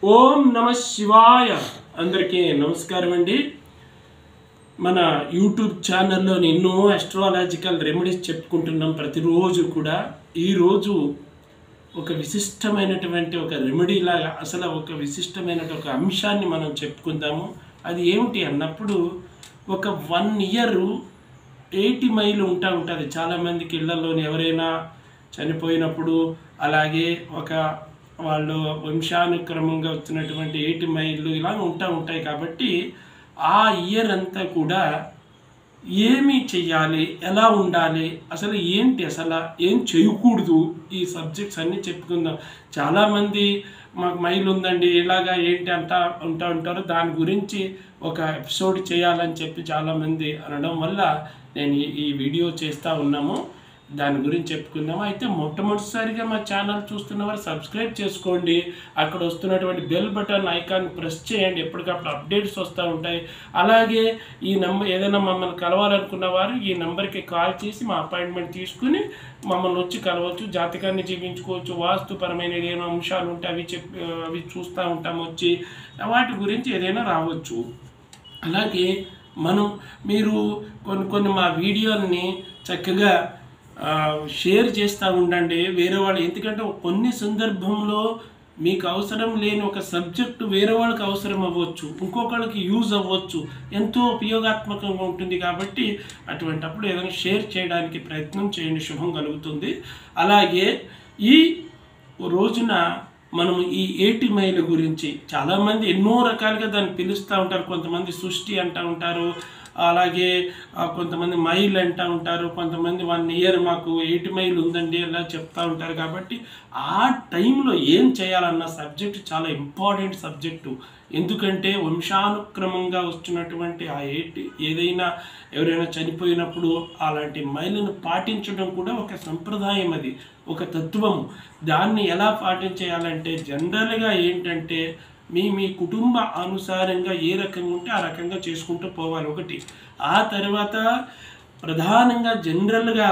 ఓం నమ శివాయ అందరికీ నమస్కారం అండి మన యూట్యూబ్ ఛానల్లో ఎన్నో అస్ట్రాలజికల్ రెమెడీస్ చెప్పుకుంటున్నాం ప్రతిరోజు కూడా ఈరోజు ఒక విశిష్టమైనటువంటి ఒక రెమెడీ లాగా అసలు ఒక విశిష్టమైన ఒక అంశాన్ని మనం చెప్పుకుందాము అది ఏమిటి అన్నప్పుడు ఒక వన్ ఇయర్ ఎయిటీ మైల్ ఉంటా ఉంటుంది చాలామందికి ఇళ్లలోని ఎవరైనా చనిపోయినప్పుడు అలాగే ఒక వాళ్ళు వంశానుక్రమంగా వచ్చినటువంటి ఎయిటీ మైళ్ళు ఇలా ఉంటా ఉంటాయి కాబట్టి ఆ ఇయర్ అంతా కూడా ఏమి చెయ్యాలి ఎలా ఉండాలి అసలు ఏంటి అసలు ఏం చేయకూడదు ఈ సబ్జెక్ట్స్ అన్నీ చెప్పుకుందాం చాలామంది మాకు మైల్ ఉందండి ఇలాగా ఏంటి అంటా ఉంటా ఉంటారు దాని గురించి ఒక ఎపిసోడ్ చేయాలని చెప్పి చాలామంది అనడం వల్ల నేను ఈ- ఈ వీడియో చేస్తూ ఉన్నాము దాని గురించి చెప్పుకుందాము అయితే మొట్టమొదటిసారిగా మా ఛానల్ చూస్తున్న వారు సబ్స్క్రైబ్ చేసుకోండి అక్కడ వస్తున్నటువంటి బెల్ బటన్ ఐకాన్ ప్రెస్ చేయండి ఎప్పటికప్పుడు అప్డేట్స్ వస్తూ ఉంటాయి అలాగే ఈ నంబర్ ఏదైనా మమ్మల్ని కలవాలనుకున్న వారు ఈ నెంబర్కి కాల్ చేసి మా అపాయింట్మెంట్ తీసుకుని మమ్మల్ని వచ్చి కలవచ్చు జాతకాన్ని జీవించుకోవచ్చు వాస్తుపరమైన ఏదైనా అంశాలు ఉంటే అవి చెప్ అవి చూస్తూ ఉంటాం వచ్చి వాటి గురించి ఏదైనా రావచ్చు అలాగే మనం మీరు కొన్ని కొన్ని మా వీడియోల్ని చక్కగా ఆ, షేర్ చేస్తూ ఉండండి వేరే వాళ్ళు ఎందుకంటే కొన్ని సందర్భంలో మీకు అవసరం లేని ఒక సబ్జెక్టు వేరే వాళ్ళకి అవసరం అవ్వచ్చు ఇంకొకళ్ళకి యూజ్ అవ్వచ్చు ఎంతో ఉపయోగాత్మకంగా ఉంటుంది కాబట్టి అటువంటప్పుడు ఏదైనా షేర్ చేయడానికి ప్రయత్నం చేయండి శుభం కలుగుతుంది అలాగే ఈ రోజున మనం ఈ ఏటి మైల్ గురించి చాలామంది ఎన్నో రకాలుగా దాన్ని పిలుస్తూ ఉంటారు కొంతమంది సృష్టి అంటూ ఉంటారు అలాగే ఆ, కొంతమంది మైల్ అంటూ ఉంటారు కొంతమంది వన్ ఇయర్ మాకు ఎయిట్ మైల్ ఉందండి అలా చెప్తా ఉంటారు కాబట్టి ఆ టైంలో ఏం చేయాలన్న సబ్జెక్ట్ చాలా ఇంపార్టెంట్ సబ్జెక్టు ఎందుకంటే వంశానుక్రమంగా వస్తున్నటువంటి ఆ ఎయిట్ ఏదైనా ఎవరైనా చనిపోయినప్పుడు అలాంటి మైలును పాటించడం కూడా ఒక సంప్రదాయం అది ఒక తత్వం దాన్ని ఎలా పాటించేయాలంటే జనరల్గా ఏంటంటే మీ మీ కుటుంబ అనుసారంగా ఏ రకంగా ఉంటే ఆ రకంగా చేసుకుంటూ పోవాలి ఒకటి ఆ తర్వాత ప్రధానంగా జనరల్గా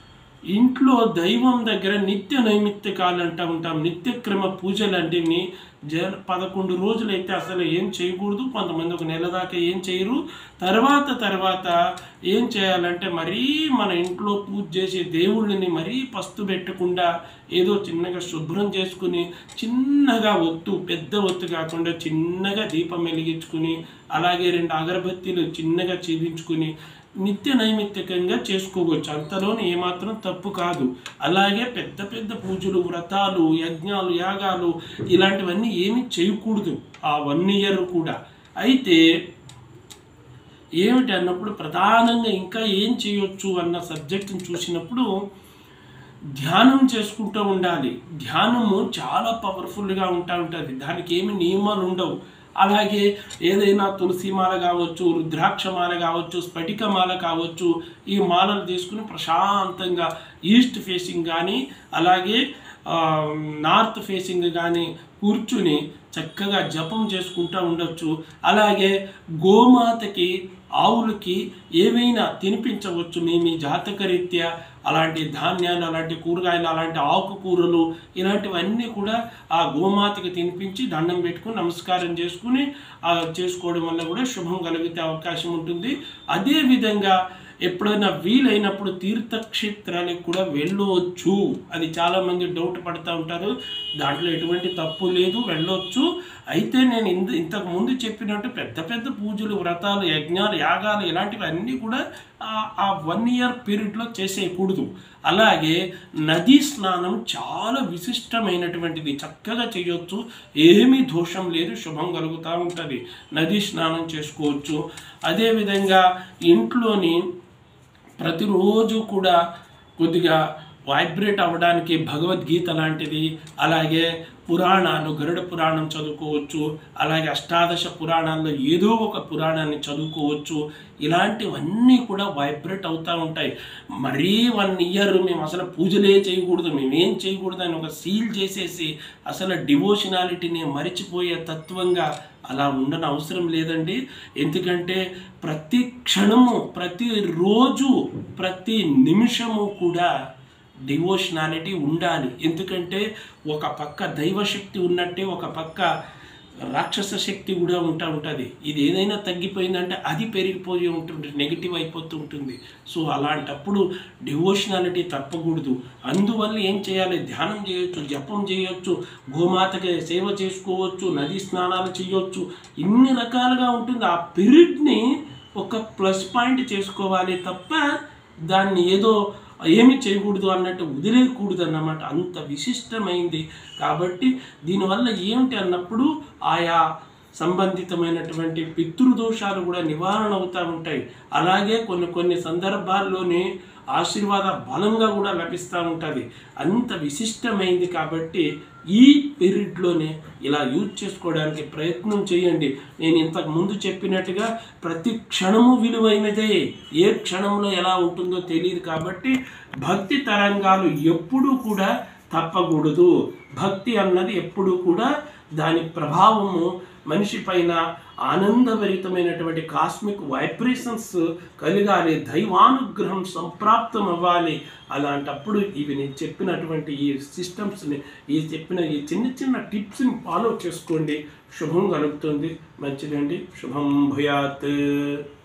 ఇంట్లో దైవం దగ్గర నిత్య నైమిత్తికాలు అంటూ ఉంటాం నిత్యక్రమ పూజలు అంటే జ పదకొండు రోజులైతే అసలు ఏం చేయకూడదు కొంతమంది ఒక నెల దాకా ఏం చేయరు తర్వాత తర్వాత ఏం చేయాలంటే మరీ మన ఇంట్లో పూజ చేసే దేవుళ్ళని మరీ పస్తు పెట్టకుండా ఏదో చిన్నగా శుభ్రం చేసుకుని చిన్నగా ఒత్తు పెద్ద ఒత్తు కాకుండా చిన్నగా దీపం వెలిగించుకుని అలాగే రెండు అగరబత్తీలు చిన్నగా చీదించుకుని నిత్య నైమిత్తికంగా చేసుకోవచ్చు అంతలోనే ఏమాత్రం తప్పు కాదు అలాగే పెద్ద పెద్ద పూజలు వ్రతాలు యజ్ఞాలు యాగాలు ఇలాంటివన్నీ ఏమీ చేయకూడదు ఆ వన్ ఇయర్ కూడా అయితే ఏమిటి అన్నప్పుడు ప్రధానంగా ఇంకా ఏం చేయొచ్చు అన్న సబ్జెక్ట్ని చూసినప్పుడు ధ్యానం చేసుకుంటూ ఉండాలి ధ్యానము చాలా పవర్ఫుల్గా ఉంటా ఉంటుంది దానికి ఏమి నియమాలు ఉండవు అలాగే ఏదైనా తులసి మాల కావచ్చు రుద్రాక్ష మాల కావచ్చు స్ఫటిక మాల కావచ్చు ఈ మాలలు తీసుకుని ప్రశాంతంగా ఈస్ట్ ఫేసింగ్ కానీ అలాగే ఆ, నార్త్ ఫేసింగ్ కానీ కూర్చుని చక్కగా జపం చేసుకుంటూ ఉండొచ్చు అలాగే గోమాతకి ఆవులకి ఏవైనా తినిపించవచ్చు మీ మీ జాతకరీత్యా అలాంటి ధాన్యాలు అలాంటి కూరగాయలు అలాంటి ఆకుకూరలు ఇలాంటివన్నీ కూడా ఆ గోమాతకి తినిపించి దండం పెట్టుకుని నమస్కారం చేసుకుని ఆ చేసుకోవడం వల్ల కూడా శుభం కలిగితే అవకాశం ఉంటుంది అదే విధంగా ఎప్పుడైనా వీలైనప్పుడు తీర్థక్షేత్రాలకు కూడా వెళ్ళవచ్చు అది చాలామంది డౌట్ పడుతూ ఉంటారు దాంట్లో ఎటువంటి తప్పు లేదు వెళ్ళొచ్చు అయితే నేను ఇంత ఇంతకు ముందు చెప్పినట్టు పెద్ద పెద్ద పూజలు వ్రతాలు యజ్ఞాలు యాగాలు ఇలాంటివి అన్నీ కూడా ఆ- ఆ వన్ ఇయర్ పీరియడ్లో చేసేయకూడదు అలాగే నదీ స్నానం చాలా విశిష్టమైనటువంటిది చక్కగా చేయొచ్చు ఏమీ దోషం లేదు శుభం కలుగుతూ ఉంటుంది నదీ స్నానం చేసుకోవచ్చు అదేవిధంగా ఇంట్లోని ప్రతిరోజు కూడా కొద్దిగా వైబ్రేట్ అవ్వడానికి భగవద్గీత లాంటిది అలాగే పురాణాలు గరుడ పురాణం చదువుకోవచ్చు అలాగే అష్టాదశ పురాణాల్లో ఏదో ఒక పురాణాన్ని చదువుకోవచ్చు ఇలాంటివన్నీ కూడా వైబ్రేట్ అవుతూ ఉంటాయి మరీ వన్ ఇయర్ మేము అసలు పూజలే చేయకూడదు మేమేం చేయకూడదు అని ఒక సీల్ చేసేసి అసలు డివోషనాలిటీని మరిచిపోయే తత్వంగా అలా ఉండని అవసరం లేదండి ఎందుకంటే ప్రతి క్షణము ప్రతి రోజు ప్రతి నిమిషము కూడా డివోషనాలిటీ ఉండాలి ఎందుకంటే ఒక పక్క దైవశక్తి ఉన్నట్టే ఒక పక్క రాక్షస శక్తి కూడా ఉంటా ఉంటుంది ఇది ఏదైనా తగ్గిపోయిందంటే అది పెరిగిపోయి ఉంటుంది నెగిటివ్ అయిపోతూ ఉంటుంది సో అలాంటప్పుడు డివోషనాలిటీ తప్పకూడదు అందువల్ల ఏం చేయాలి ధ్యానం చేయొచ్చు జపం చేయొచ్చు గోమాతకి సేవ చేసుకోవచ్చు నది స్నానాలు చేయొచ్చు ఇన్ని రకాలుగా ఉంటుంది ఆ పీరియడ్ని ఒక ప్లస్ పాయింట్ చేసుకోవాలి తప్ప దాన్ని ఏదో ఏమి చేయకూడదు అన్నట్టు వదిలేయకూడదు అన్నమాట అంత విశిష్టమైంది కాబట్టి దీనివల్ల ఏమిటి అన్నప్పుడు ఆయా సంబంధితమైనటువంటి పితృదోషాలు కూడా నివారణ అవుతూ ఉంటాయి అలాగే కొన్ని కొన్ని సందర్భాల్లోనే ఆశీర్వాద బలంగా కూడా లభిస్తూ ఉంటుంది అంత విశిష్టమైంది కాబట్టి ఈ పీరియడ్లోనే ఇలా యూజ్ చేసుకోవడానికి ప్రయత్నం చేయండి నేను ఇంతకు ముందు చెప్పినట్టుగా ప్రతి క్షణము విలువైనదే ఏ క్షణంలో ఎలా ఉంటుందో తెలియదు కాబట్టి భక్తి తరంగాలు ఎప్పుడూ కూడా తప్పకూడదు భక్తి అన్నది ఎప్పుడూ కూడా దాని ప్రభావము మనిషి పైన ఆనందభరితమైనటువంటి కాస్మిక్ వైబ్రేషన్స్ కలగాలి దైవానుగ్రహం సంప్రాప్తం అవ్వాలి అలాంటప్పుడు ఇవి నేను చెప్పినటువంటి ఈ సిస్టమ్స్ని ఈ చెప్పిన ఈ చిన్న చిన్న టిప్స్ని ఫాలో చేసుకోండి శుభం కలుగుతుంది మంచిదండి శుభం భూయాత్